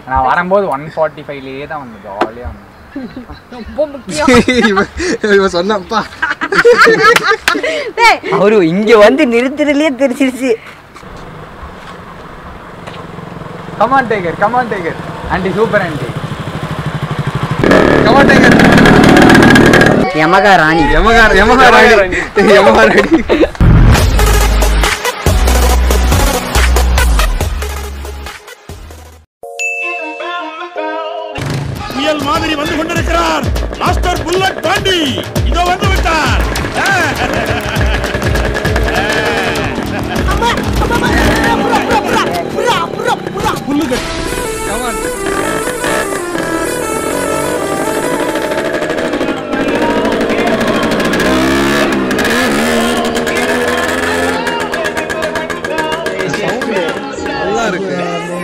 நான் வரும்போது one forty ஃபைவ்லேயே தான் வந்தேன் ஜாலியாக வந்தேன் ரொம்ப முக்கியம் இவன் இவன் சொன்னாப்பா டேய் அவரு இங்க வந்து நிறுத்துறதுலயே தெரிச்சிருச்சு come on tiger come on tiger aunty super aunty come on tiger Yamaha ராணி யமகா யமகா ராணி யமகா ராணி புயல் மாதிரி வந்து கொண்டிருக்கிறார் மாஸ்டர் புல்லட் பாண்டி இதோ வந்து விட்டார் புல்லுகட் கமான் நல்லா இருக்கு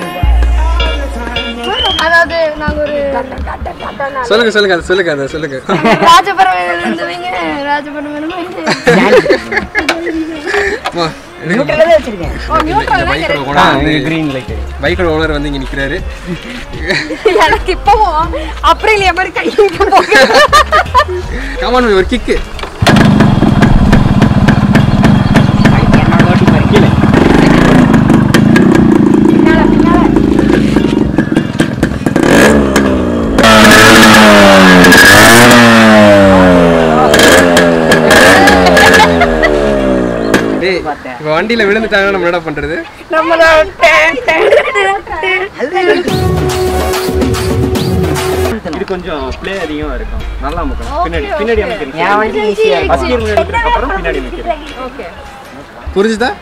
அதாவது நாங்க ஒரு சொல்லுங்க சொல்லுங்க அதை சொல்லுங்க அதை சொல்லுங்க ராஜபுரம் இருந்தவங்க ராஜபுரம் இருந்தவங்க அம்மா, எனக்கு நியூட்ரல்ல தான் வச்சிருக்கேன் ஓ நியூட்ரல் தான் பைக்கோட correct. ஓனர் வந்து க்ரீன் லைட் பைக்கோட ஓனர் வந்து இங்க நிக்கிறாரு எனக்கு இப்பவும் அப்ரிலியா மாதிரி கை போக கமான் ஒரு கிக்கு என்னோட ஓட்டி பாரு கீழே பின்னால பின்னால டேய் இப்ப வண்டியில விழுந்துட்டாங்கன்னா நம்ம என்ன பண்றது நம்மளோட இது கொஞ்சம் ப்ளே அதிகமா இருக்கும் நல்லா அமுக்கணும் பின்னாடி பின்னாடி அமைக்கிறீங்க என் வண்டி ஈஸியா இருக்கும் ஃபர்ஸ்ட் கியர் எடுத்ததுக்கு அப்புறம் பின்னாடி அமைக்கிறீங்க ஓகே புரிஞ்சுதா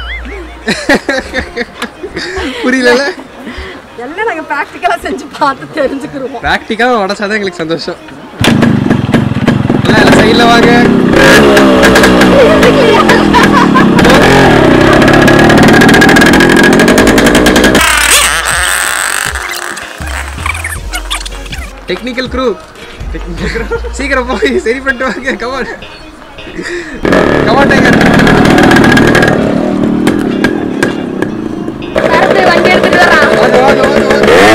புரியல எல்லாம் நாங்க பிராக்டிக்கலா செஞ்சு பார்த்து தெரிஞ்சுக்கிறோம் ப்ராக்டிக்காக உடச்சாதான் எங்களுக்கு சந்தோஷம் எல்லாம் எல்லாம் சைடில் வாங்க டெக்னிக்கல் க்ரூ சீக்கிரம் போய் சரி பண்ணிட்டு வாங்க கமான் கமான் டைகர் அடுத்து வண்டி எடுத்துட்டு வரான் வாங்க வாங்க வாங்க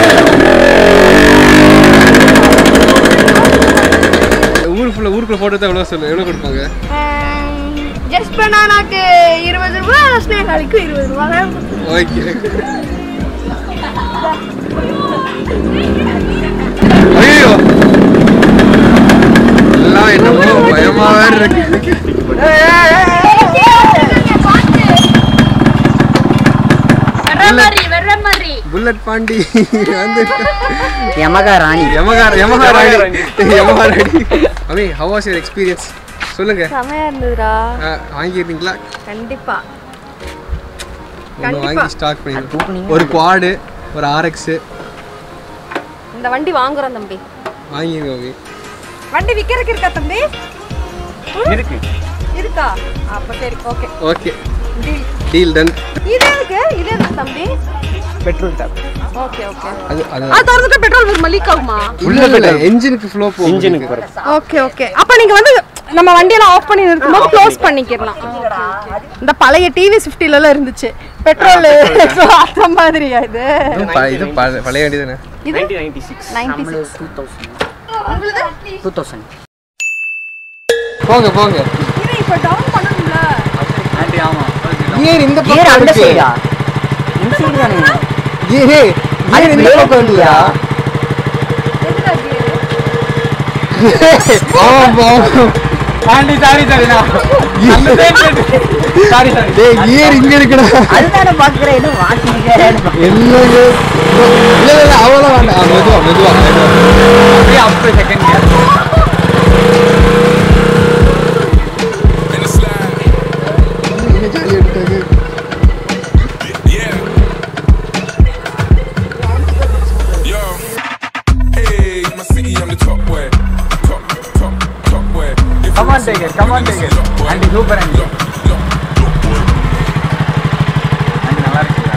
வாங்க ஊருக்குள்ள ஊருக்குள்ள போட்டோ தான் எவ்வளோ சொல்லு எவ்வளோ கொடுப்பாங்க ஜஸ்ட் பனானாக்கு இருபது ரூபா ஸ்னேகாலிக்கு இருபது ரூபா ஓகே ஐயோ எல்லாம் என்னமோ பயமா வேற இருக்கு வர்ற மாதிரி வர்ற மாதிரி புல்லட் பாண்டி வந்து யமகா ராணி யமகா யமகா ராணி யமகா ராணி அமி ஹவ் வாஸ் யுவர் எக்ஸ்பீரியன்ஸ் சொல்லுங்க செமையா இருந்ததுடா ஆ, வாங்கியிருந்தீங்களா கண்டிப்பா ஒன்று வாங்கி ஸ்டாக் அது பண்ணிடுங்க தூக்குனீங்க ஒரு குவாடு ஒரு ஆர்எக்ஸு இந்த வண்டி வாங்குறோம் தம்பி வாங்கிருங்க அமி வண்டி விக்கிறதுக்கு இருக்கா தம்பி இருக்கு இருக்கா அப்ப சரி okay okay deal deal done இது எதுக்கு இது எதுக்கு தம்பி பெட்ரோல் டேப் ஓகே ஓகே அது அது அது திறந்துட்டு பெட்ரோல் வருமா லீக் ஆகுமா உள்ள இல்ல என்ஜினுக்கு ஃப்ளோ போகும் இன்ஜினுக்கு போகிறது ஓகே ஓகே அப்ப நீங்க வந்து நம்ம வண்டியெல்லாம் ஆஃப் பண்ணி நிறுத்தும்போது க்ளோஸ் பண்ணிக்கலாம் இந்த பழைய டிவி ஸ்விஃப்டில எல்லாம் இருந்துச்சு பெட்ரோல் அந்த மாதிரியா இது இது ப- இது ப- பழைய வண்டி தானே இது நைன்டீன் நைன்டி சிக்ஸ் நைன்டி நம்மளுக்கு டூ தௌசண்ட் டூ தௌசண்ட் போங்க போங்க இது இப்போ டவுன் பண்ணணும்ல ஆண்டி ஆமாம் கியர் இந்த கியர் பக்கம் அந்த இருக்கு சைடா இந்த சைடு தானே கியர் அது கியர் இந்த brake பக்கம் இல்லையா எதுல gear? ஆமா ஆமா ஆண்டி சாரி சாரிண்ணா சாரி சாரி டேய் கியர் இங்க இருக்குடா அதுதானே பாக்குறேன் என்ன மாட்டிருக்காரு என்னங்க இல்ல இல்ல இல்ல அவ்வளவு வேண்டாம் ஆ, மெதுவா மெதுவா மெதுவா அப்படியே அப் செகண்ட் கியர் என்ன ஜாலியா எடுத்தாங்க Yo, hey, my city, I'm the top boy. Top, top, top boy. If come on tiger come on tiger aunty super aunty aunty நல்லா இருக்குங்களா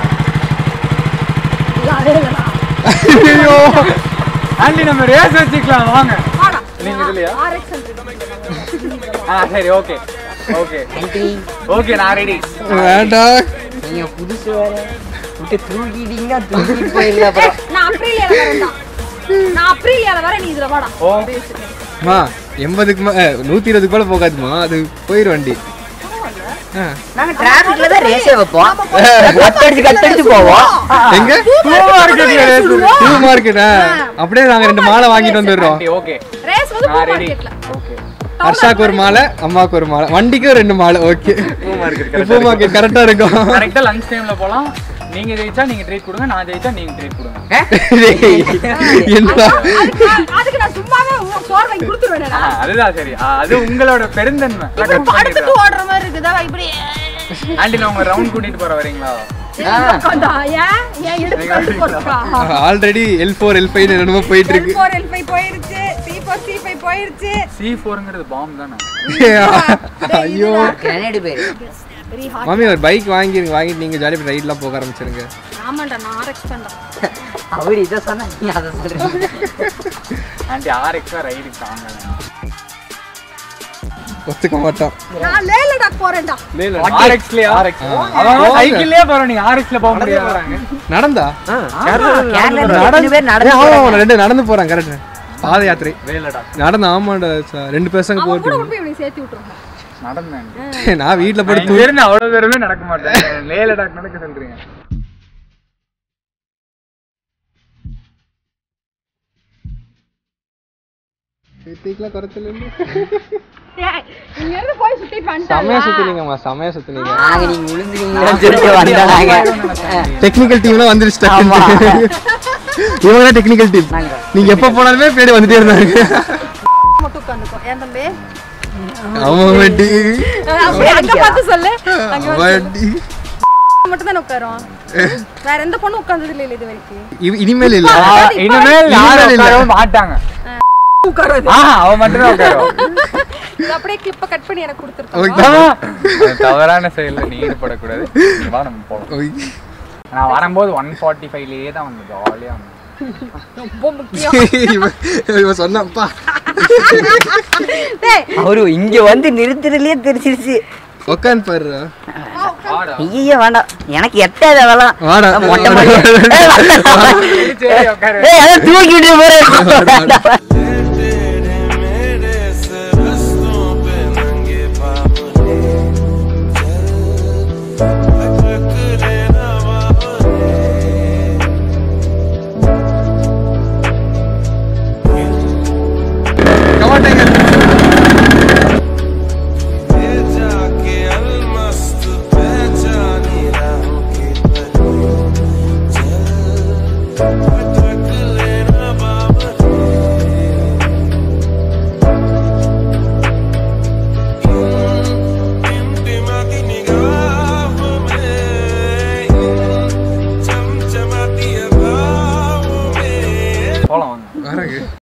ஐயோ ஆண்டி நம்ம ரேஸ் வச்சுக்கலாம் வாங்க நீங்க இதுலையா RX இருக்கு. ஆ சரி ஓகே ஓகே ஓகே நான் ரெடி வேண்டாம் நீங்க புதுசு வேற விட்டு தூக்கிட்டீங்கன்னா தூக்கிட்டு போயிடல அப்புறம் நான் அப்ரிலியால வரேன்டா நான் அப்ரிலியால வரேன் நீ இதுல வாடா மா எண்பதுக்கு மே நூற்றி இருபதுக்கு மேலே போகாதுமா அது போயிடும் வண்டி ஆ. நாங்க டிராபிக்ல தான் ரேஸே வைப்போம் கத்தடிச்சு கத்தடிச்சு போவோம் எங்க பூ மார்க்கெட்டா அப்படியே நாங்க ரெண்டு மாலை வாங்கிட்டு வந்துடுறோம் ஓகே ரேஸ் வந்து பூ நான் ready. மார்க்கெட்ல ஹர்ஷாக்கு ஒரு மாலை அம்மாவுக்கு ஒரு மாலை வண்டிக்கும் ரெண்டு மாலை ஓகே பூ மார்க்கெட் கரெக்டா இருக்கும் கரெக்டா லஞ்ச் டைம்ல போலாம் நீங்க ஜெயிச்சா நீங்க ட்ரீட் கொடுங்க நான் ஜெயிச்சா நீங்க ட்ரீட் கொடுங்க என்னடா அதுக்கு அதுக்கு நான் சும்மாவே உ- சோறு வாங்கி கொடுத்துருவேன்டா ஆ, அதுதான் சரி ஆ, அது உங்களோட பெருந்தன்மை படுத்துட்டு ஓடுற மாதிரி இருக்குதா இப்படி ஆண்டி நான் உங்க ரவுண்ட் கூட்டிட்டு போற வரீங்களா உட்காந்தா ஏன் ஏன் எடுத்து கொண்டு போறா already L four L five என்னமோ போயிட்டு எல் இருக்கு ஃபோர் எல் ஃபைவ் போயிருச்சு சி ஃபோர் சி ஃபைவ் போயிருச்சு சி ஃபோருங்கிறது பாம்பு தானே ஐயோ கிரனேடு பேர் வெரி ஹாட் மாமி ஒரு பைக் வாங்கிருங்க வாங்கிட்டு நீங்க ஜாலியாக ரைட்லாம் போக ஆரம்பிச்சிருங்க ஆமாண்டா நான் ஆர்எக்ஸ் பண்றேன் அவர் இதை சொன்னா நீ அதை சொல்றீங்க ஆண்டி ஆர் எக்ஸா ரைடு தாங்க ஒத்துக்க மாட்டோம் நான் லேலடா போறேன்டா ஆர் எக்ஸ்லயே ஆர் எக்ஸ் அவங்க சைக்கிள்லயே போறோம் நீங்க ஆர் எக்ஸ்ல போக முடியாது நடந்தா கேரளா நடந்து பேர் நடந்து ஆமா, ஆமா, ரெண்டு நடந்து போறாங்க கரெக்ட் பாத யாத்திரை வேலடா நடந்து ஆமாண்டா ச- ரெண்டு பசங்க அவன் கூட போட்டு கொண்டு போய் இவனை சேர்த்து விட்டுருங்க நடந்தேன் நான் வீட்ல நான் போட்டு இங்க இருந்து அவ்வளவு தூரமே நடக்க மாட்டேன் லேலடாக் நடக்க சொல்றீங்க தூக்கிக்கலாம் குறைச்சல இருந்து ஏய், இங்க இருந்து போய் சுத்திட்டு செமையா வந்துட்டாங்க சுத்தினீங்கம்மா செமையா சுத்தினீங்க நாங்க நீங்க விழுந்துருவீங்கன்னு சொல்லிட்டு வந்தோம் நாங்க டெக்னிக்கல் டீம்லாம் வந்துருச்சு ஆமா. இவங்க தான் டெக்னிக்கல் டீம் நீங்க எப்ப போனாலுமே பின்னாடி வந்துட்டே இருந்தாங்க மட்டும் உட்காந்துக்கோ ஏன் தம்பி அவன் வண்டி அப்படியே அங்க பார்த்து சொல்லு அங்க அவன் வண்டி மட்டும் தானே உட்காரும் வேற எந்த பொண்ணு உட்கார்ந்தது இல்ல இது வரைக்கும் இவ- இனிமேல் இல்ல இனிமேல் யாரும் இனிமேல் இல்ல. உட்காரவும் மாட்டாங்க உட்காராது ஆஹா அவ மட்டும் தான் உட்காருவா இது அப்படியே கிளிப்ப கட் பண்ணி எனக்கு கொடுத்துருக்கோம் ஓகே அது தவறான செயல்ல நீ ஈடுபடக்கூடாது நீ வா நம்ம போலாம் ஓகே. நான் வரும்போது ஒன் ஃபார்ட்டி ஃபைவ்லயே தான் வந்து ஜாலியா வந்தேன் ரொம்ப முக்கியம் இவன் இவன் சொன்னாப்பா டேய் அவரு இங்க வந்து நிறுத்துறதுலயே தெரிச்சிருச்சு உட்காந்து பாரு வாடா. ஐயோ வேண்டாம் எனக்கு எட்டாவது அதெல்லாம் வாடா மொட்டை மாடி சரி, சரி உட்காரு ஏய் அதை தூக்கி விட்டு போறேன் போலாம் வாங்க வரங்க